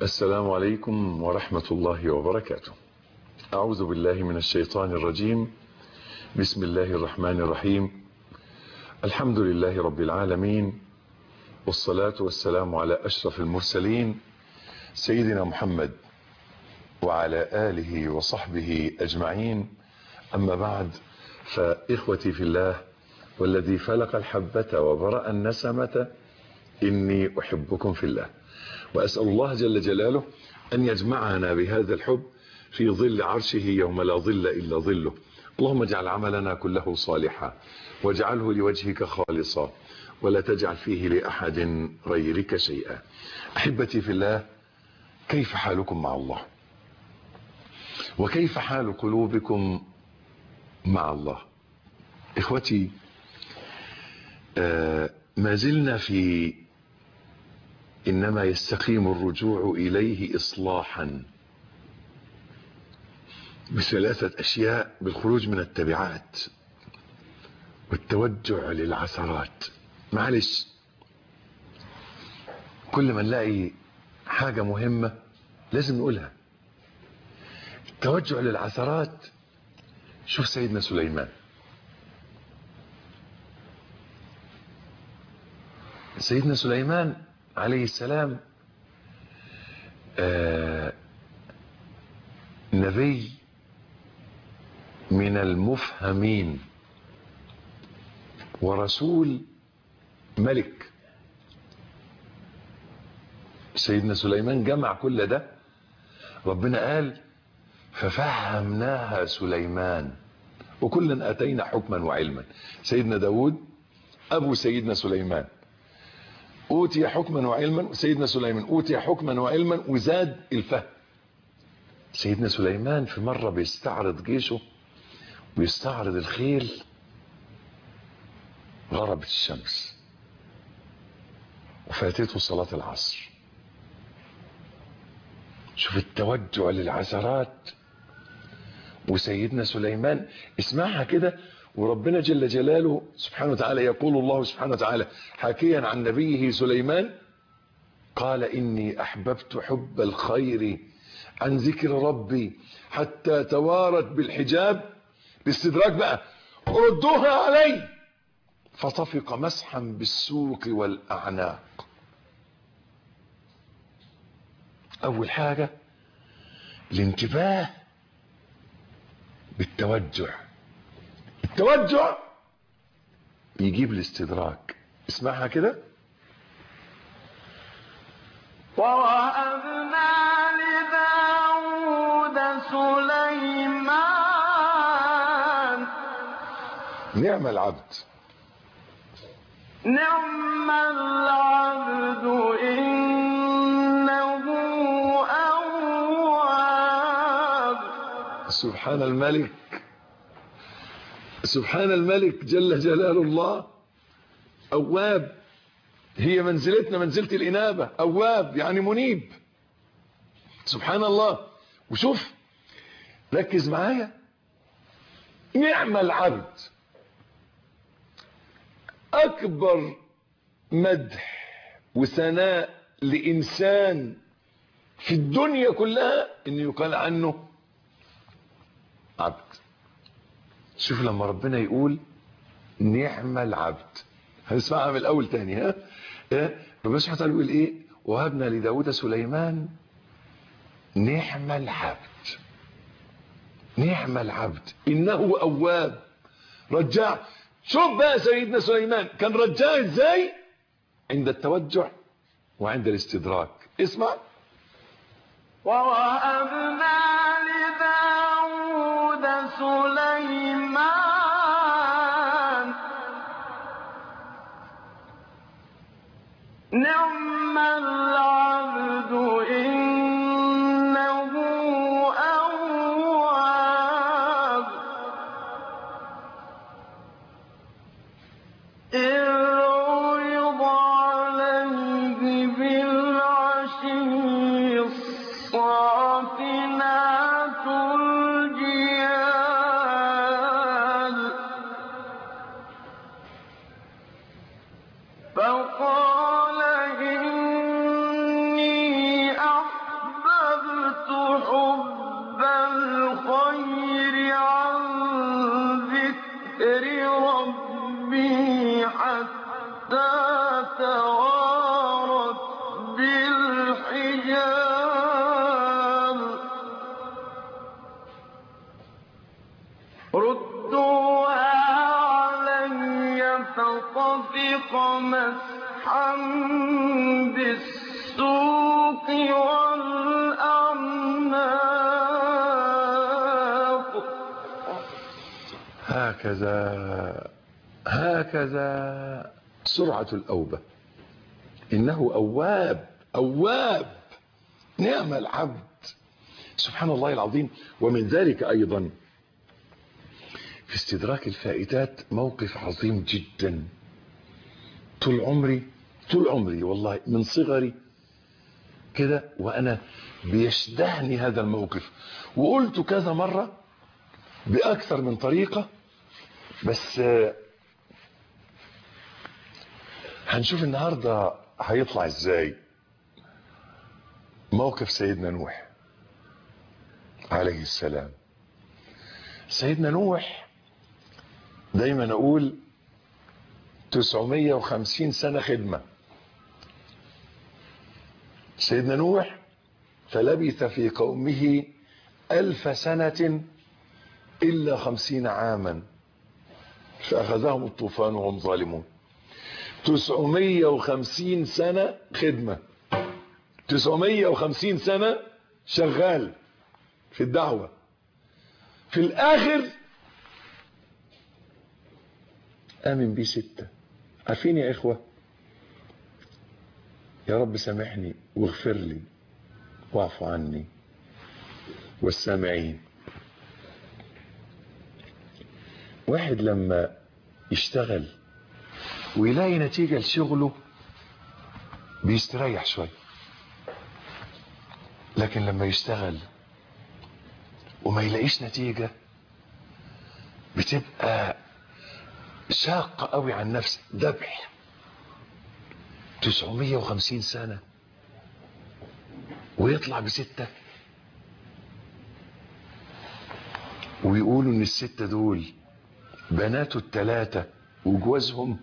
السلام عليكم ورحمة الله وبركاته أعوذ بالله من الشيطان الرجيم بسم الله الرحمن الرحيم الحمد لله رب العالمين والصلاة والسلام على أشرف المرسلين سيدنا محمد وعلى آله وصحبه أجمعين أما بعد فإخوتي في الله والذي فلق الحبة وبرأ النسمة إني أحبكم في الله وأسأل الله جل جلاله أن يجمعنا بهذا الحب في ظل عرشه يوم لا ظل إلا ظله اللهم اجعل عملنا كله صالحا واجعله لوجهك خالصا ولا تجعل فيه لأحد غيرك شيئا أحبتي في الله كيف حالكم مع الله وكيف حال قلوبكم مع الله إخوتي آه ما زلنا في إنما يستقيم الرجوع إليه إصلاحا بثلاثة أشياء بالخروج من التبعات والتوجع للعثرات معلش كل ما نلاقي حاجة مهمة لازم نقولها التوجع للعثرات شوف سيدنا سليمان سيدنا سليمان عليه السلام آه نبي من المفهمين ورسول ملك سيدنا سليمان جمع كل ده ربنا قال ففهمناها سليمان وكلا اتينا حكما وعلما سيدنا داود ابو سيدنا سليمان اوتي حكما وعلما سيدنا سليمان اوتي حكما وعلما وزاد الفهم سيدنا سليمان في مرة بيستعرض جيشه ويستعرض الخيل غربت الشمس وفاتته صلاة العصر شوف التوجع للعثرات وسيدنا سليمان اسمعها كده وربنا جل جلاله سبحانه وتعالى يقول الله سبحانه وتعالى حكيا عن نبيه سليمان قال إني أحببت حب الخير عن ذكر ربي حتى توارت بالحجاب باستدراك بقى ردوها علي فطفق مسحا بالسوق والأعناق أول حاجة الانتباه بالتوجع التوجع يجيب الاستدراك اسمعها كده ووهبنا لداود سليمان نعم العبد نعم العبد إنه أواب سبحان الملك سبحان الملك جل جلال الله أواب هي منزلتنا منزلة الإنابة أواب يعني منيب سبحان الله وشوف ركز معايا نعم العبد أكبر مدح وثناء لإنسان في الدنيا كلها إنه يقال عنه عبد شوف لما ربنا يقول نعم العبد هنسمعها من الاول تاني ها ربنا سبحانه وتعالى يقول ايه وهبنا لداود سليمان نعم العبد نعم العبد انه اواب رجع شوف بقى سيدنا سليمان كان رجاع ازاي عند التوجع وعند الاستدراك اسمع ووهبنا لداود سليمان نعم العبد إنه أواب إذ عرض عليه بالعشي الصافنات الجياد ردوها علي فطفق مسحا بالسوق والأعناق هكذا هكذا سرعة الأوبة إنه أواب أواب نعم العبد سبحان الله العظيم ومن ذلك أيضا في استدراك الفائتات موقف عظيم جدا طول عمري طول عمري والله من صغري كده وأنا بيشدهني هذا الموقف وقلت كذا مرة بأكثر من طريقة بس آه، هنشوف النهاردة هيطلع ازاي موقف سيدنا نوح عليه السلام سيدنا نوح دايما اقول 950 سنة خدمة سيدنا نوح فلبث في قومه ألف سنة إلا خمسين عاما فأخذهم الطوفان وهم ظالمون 950 سنة خدمة 950 سنة شغال في الدعوة في الآخر آمن بي ستة عارفين يا إخوة يا رب سامحني واغفر لي واعف عني والسامعين واحد لما يشتغل ويلاقي نتيجة لشغله بيستريح شوية لكن لما يشتغل وما يلاقيش نتيجة بتبقى شاقة قوي عن نفسه ذبح 950 سنة ويطلع بستة ويقولوا ان الستة دول بناته التلاتة وجوازهم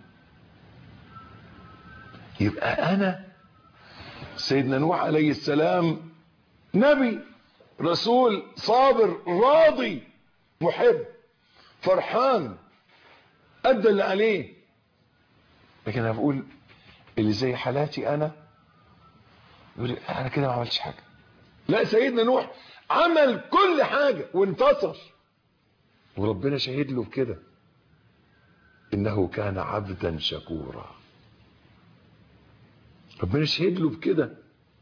يبقى انا سيدنا نوح عليه السلام نبي رسول صابر راضي محب فرحان ادى اللي عليه لكن انا بقول اللي زي حالاتي انا يقول لي انا كده ما عملتش حاجه لا سيدنا نوح عمل كل حاجه وانتصر وربنا شهد له بكده انه كان عبدا شكورا ربنا شهد له بكده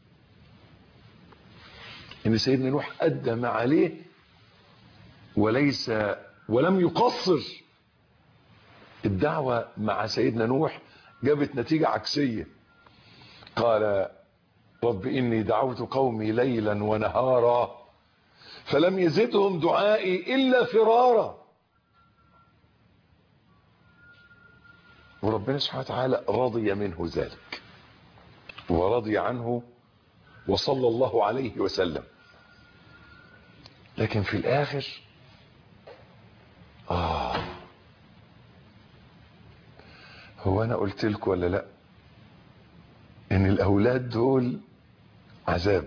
ان سيدنا نوح ادى ما عليه وليس ولم يقصر الدعوة مع سيدنا نوح جابت نتيجة عكسية قال رب إني دعوت قومي ليلا ونهارا فلم يزدهم دعائي إلا فرارا وربنا سبحانه وتعالى رضي منه ذلك ورضي عنه وصلى الله عليه وسلم لكن في الآخر آه هو أنا قلت لكم ولا لأ إن الأولاد دول عذاب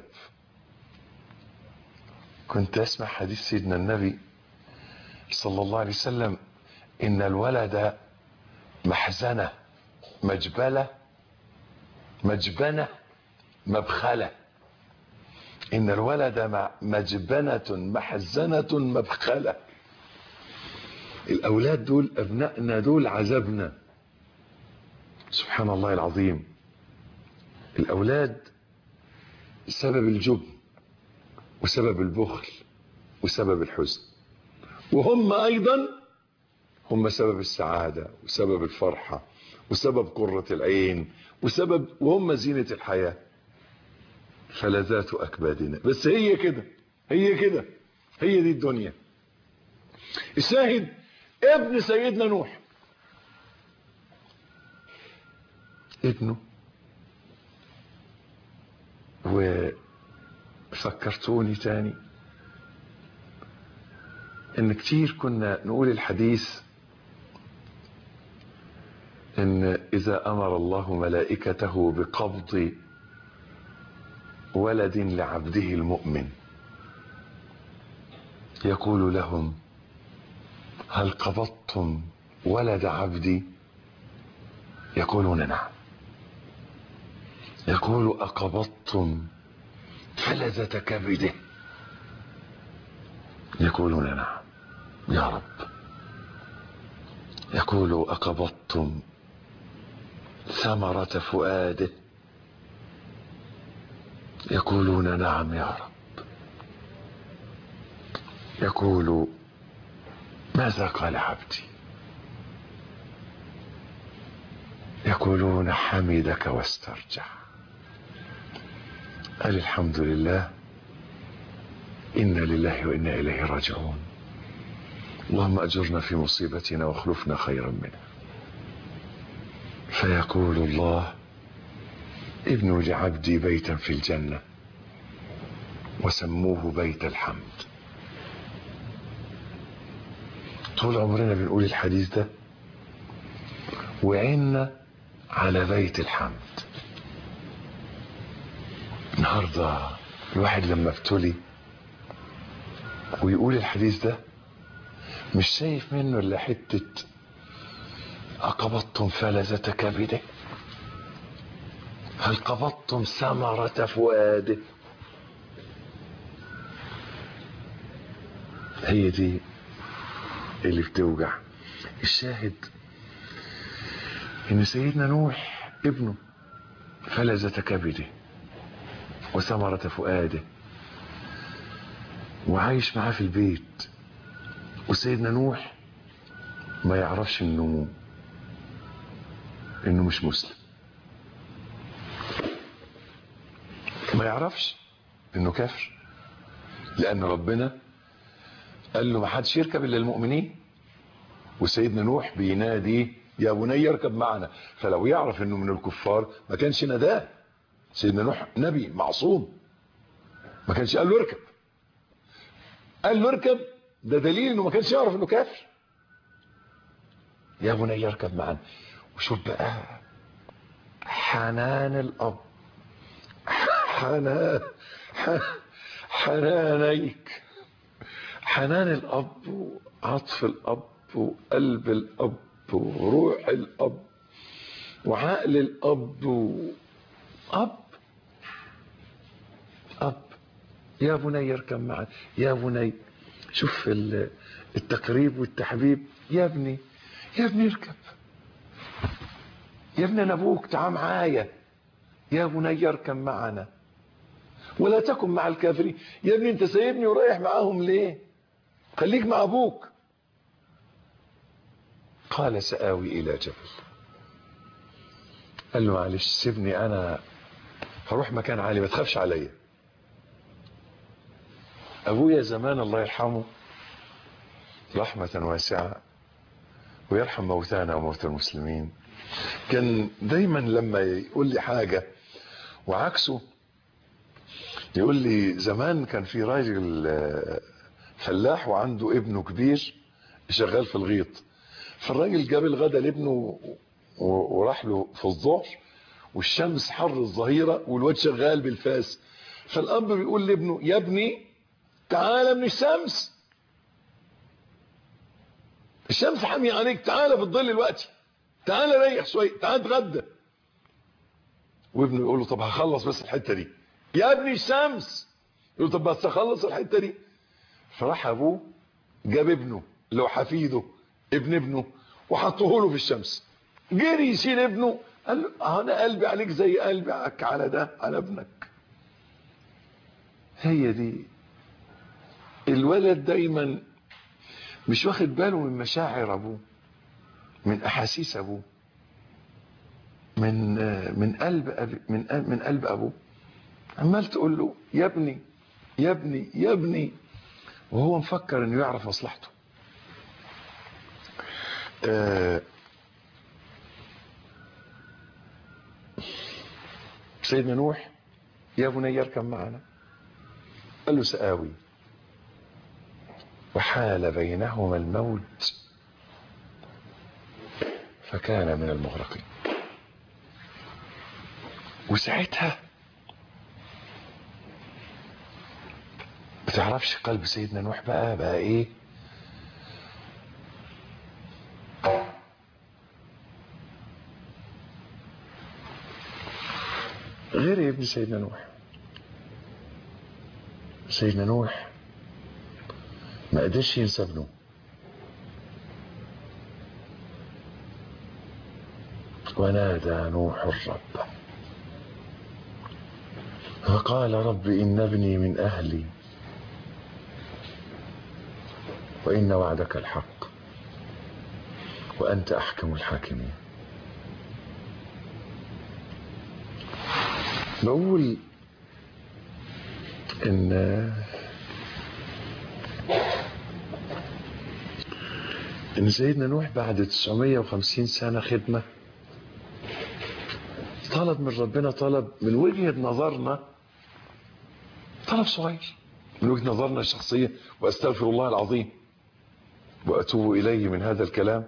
كنت أسمع حديث سيدنا النبي صلى الله عليه وسلم إن الولد محزنة مجبلة مجبنة مبخلة إن الولد مع- مجبنة محزنة مبخلة الأولاد دول أبنائنا دول عذابنا سبحان الله العظيم الأولاد سبب الجبن وسبب البخل وسبب الحزن وهم أيضا هم سبب السعادة وسبب الفرحة وسبب قرة العين وسبب وهم زينة الحياة فلذات أكبادنا بس هي كده هي كده هي دي الدنيا الشاهد ابن سيدنا نوح ابنه وفكرتوني تاني ان كتير كنا نقول الحديث ان اذا امر الله ملائكته بقبض ولد لعبده المؤمن يقول لهم هل قبضتم ولد عبدي يقولون نعم يقول أقبضتم فلذة كبده يقولون نعم يا رب يقول أقبضتم ثمرة فؤاده يقولون نعم يا رب يقول ماذا قال عبدي يقولون حمدك واسترجع قال الحمد لله إنا لله وإنا إليه راجعون اللهم أجرنا في مصيبتنا واخلفنا خيرا منها فيقول الله ابنوا لعبدي بيتا في الجنة وسموه بيت الحمد طول عمرنا بنقول الحديث ده وعنا على بيت الحمد النهاردة الواحد لما ابتلي ويقول الحديث ده مش شايف منه الا حتة أقبضتم فلذة كبده هل قبضتم ثمرة فؤاده هي دي اللي بتوجع الشاهد ان سيدنا نوح ابنه فلذة كبده وثمرة فؤاده وعايش معاه في البيت وسيدنا نوح ما يعرفش انه انه مش مسلم ما يعرفش انه كافر لان ربنا قال له ما حدش يركب الا المؤمنين وسيدنا نوح بينادي يا بني اركب معنا فلو يعرف انه من الكفار ما كانش ناداه سيدنا نوح نبي معصوم ما كانش قال له اركب قال له اركب ده دليل انه ما كانش يعرف انه كافر يا بني اركب معنا وشوف بقى حنان الاب حنان حنانيك حنان الاب وعطف الاب وقلب الاب وروح الاب وعقل الاب و... اب اب يا بني اركب معنا يا بني شوف التقريب والتحبيب يا ابني يا ابني اركب يا ابني انا ابوك تعال معايا يا بني اركب معنا ولا تكن مع الكافرين يا ابني انت سايبني ورايح معاهم ليه خليك مع ابوك قال سآوي الى جبل قال له معلش سيبني انا هروح مكان عالي ما تخافش عليا ابويا زمان الله يرحمه رحمة واسعة ويرحم موتانا وموتى المسلمين كان دايما لما يقول لي حاجة وعكسه يقول لي زمان كان في راجل فلاح وعنده ابنه كبير شغال في الغيط فالراجل جاب الغدا لابنه وراح له في الظهر والشمس حر الظهيرة والواد شغال بالفاس فالاب بيقول لابنه يا ابني تعالى من الشمس الشمس حامية عليك تعالى في الظل الوقتي تعالى ريح شوية تعالى اتغدى وابنه يقول له طب هخلص بس الحتة دي يا ابني الشمس يقول له طب بس اخلص الحتة دي فراح ابوه جاب ابنه اللي هو حفيده ابن ابنه وحطه له في الشمس جري يشيل ابنه قال له انا قلبي عليك زي قلبي على ده على ابنك هي دي الولد دايما مش واخد باله من مشاعر ابوه من احاسيس ابوه من من قلب أبي من من قلب ابوه عمال تقول له يا ابني يا ابني يا ابني وهو مفكر انه يعرف مصلحته آه سيدنا نوح يا بني اركب معنا قال له سآوي وحال بينهما الموت فكان من المغرقين وساعتها بتعرفش قلب سيدنا نوح بقى بقى ايه غير ابن سيدنا نوح سيدنا نوح ما قدرش ينسى ابنه ونادى نوح الرب فقال رب إن ابني من أهلي وإن وعدك الحق وأنت أحكم الحاكمين بقول إن إن سيدنا نوح بعد 950 سنة خدمة طلب من ربنا طلب من وجهة نظرنا طلب صغير من وجهة نظرنا الشخصية وأستغفر الله العظيم وأتوب إليه من هذا الكلام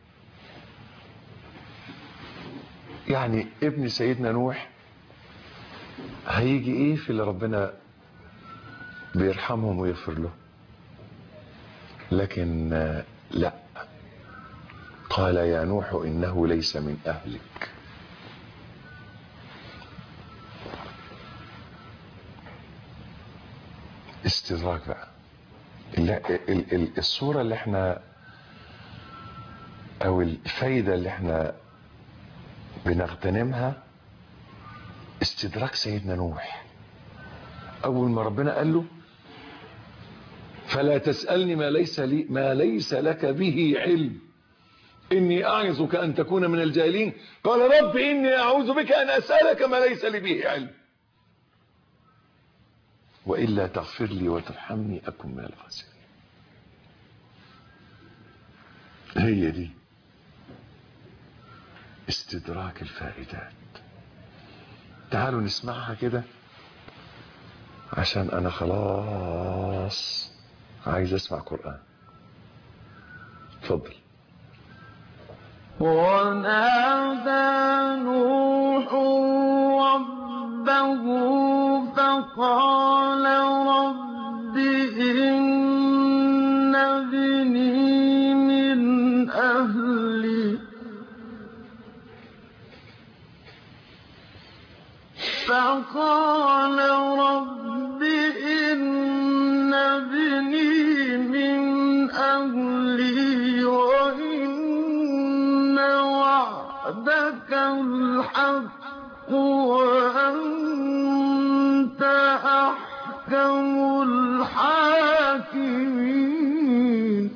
يعني ابن سيدنا نوح هيجي ايه في اللي ربنا بيرحمهم ويغفر له لكن لا قال يا نوح إنه ليس من أهلك استدراك بقى الصورة اللي احنا او الفايدة اللي احنا بنغتنمها استدراك سيدنا نوح اول ما ربنا قال له فلا تسألني ما ليس لي ما ليس لك به علم إني أعظك أن تكون من الجاهلين قال رب إني أعوذ بك أن أسألك ما ليس لي به علم وإلا تغفر لي وترحمني أكن من الخاسرين هي دي استدراك الفائدات تعالوا نسمعها كده عشان أنا خلاص عايز أسمع قرآن اتفضل ونادى نوح ربه فقال رب إن ابني من أهلي فقال رب إن ابني من أهلي وإن وعدك الحق وأنت أحكم الحاكمين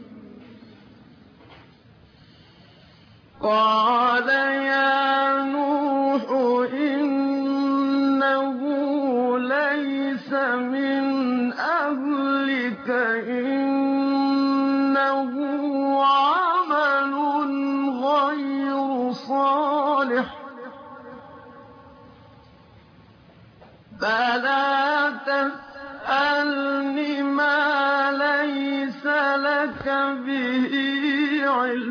قال يا نوح إنه ليس من أهلك إنه عمل غير صالح فلا تسألني ما ليس لك به علم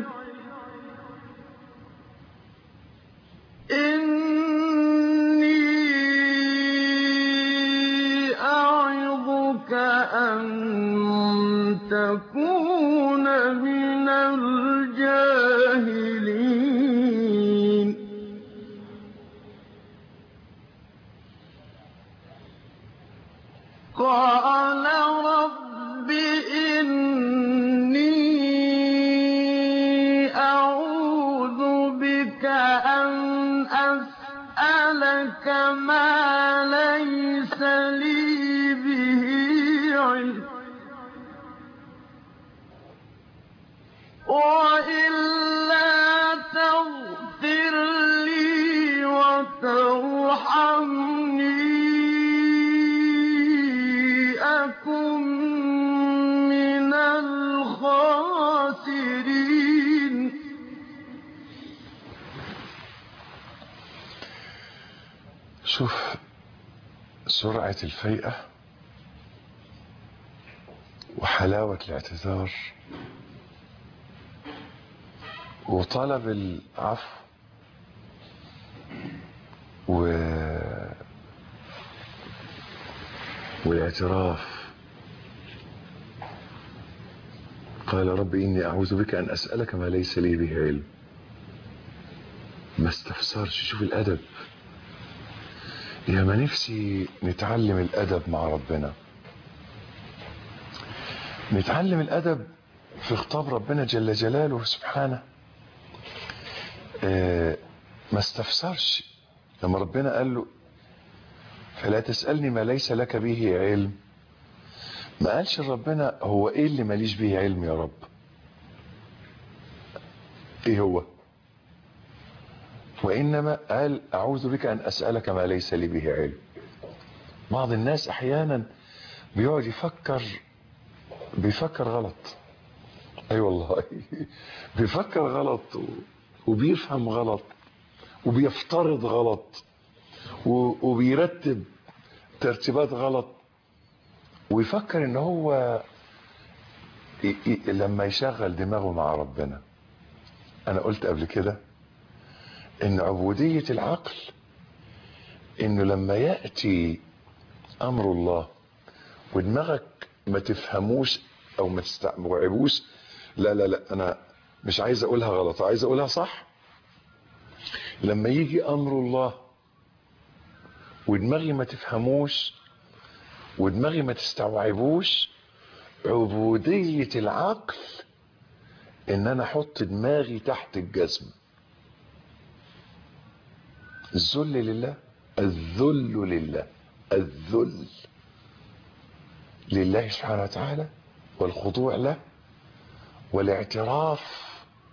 إني أعظك أن تكون من الجاهلين قال رب إني أعوذ بك أن أسألك ما ليس لي به علم وإلا تغفر لي وترحمني أكن من الخاسرين شوف سرعة الفيئة وحلاوة الاعتذار وطلب العفو و... والاعتراف قال رب إني أعوذ بك أن أسألك ما ليس لي به علم ما استفسرش شوف الأدب يا ما نفسي نتعلم الأدب مع ربنا نتعلم الأدب في خطاب ربنا جل جلاله سبحانه آه ما استفسرش لما ربنا قال له فلا تسألني ما ليس لك به علم ما قالش ربنا هو ايه اللي ماليش به علم يا رب ايه هو وإنما قال أعوذ بك أن أسألك ما ليس لي به علم بعض الناس أحيانا بيقعد يفكر بيفكر غلط أي أيوة والله بيفكر غلط وبيفهم غلط وبيفترض غلط وبيرتب ترتيبات غلط ويفكر ان هو لما يشغل دماغه مع ربنا انا قلت قبل كده ان عبودية العقل انه لما يأتي امر الله ودماغك ما تفهموش او ما تستوعبوش لا لا لا انا مش عايز اقولها غلط عايز اقولها صح لما يجي امر الله ودماغي ما تفهموش ودماغي ما تستوعبوش عبودية العقل ان انا احط دماغي تحت الجزم الذل لله الذل لله الذل لله سبحانه وتعالى والخضوع له والاعتراف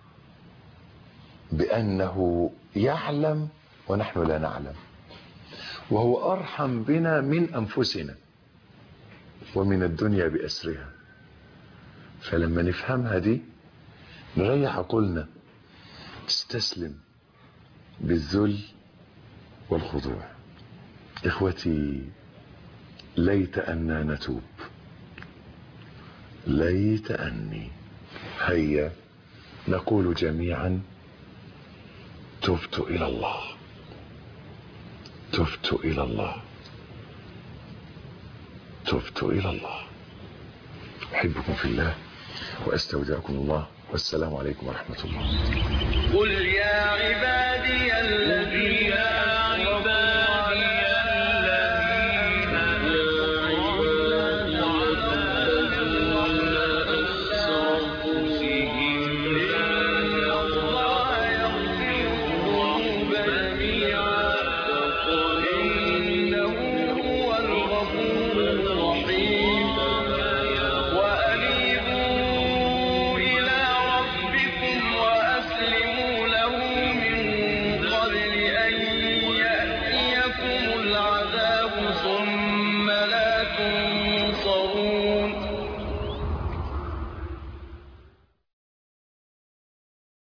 بأنه يعلم ونحن لا نعلم وهو أرحم بنا من أنفسنا ومن الدنيا بأسرها فلما نفهمها دي نريح عقولنا تستسلم بالذل والخضوع إخوتي ليت أننا نتوب ليت أني هيا نقول جميعا تبت إلى الله تبت إلى الله تبت إلى الله أحبكم في الله وأستودعكم الله والسلام عليكم ورحمة الله قل يا عبادي الذين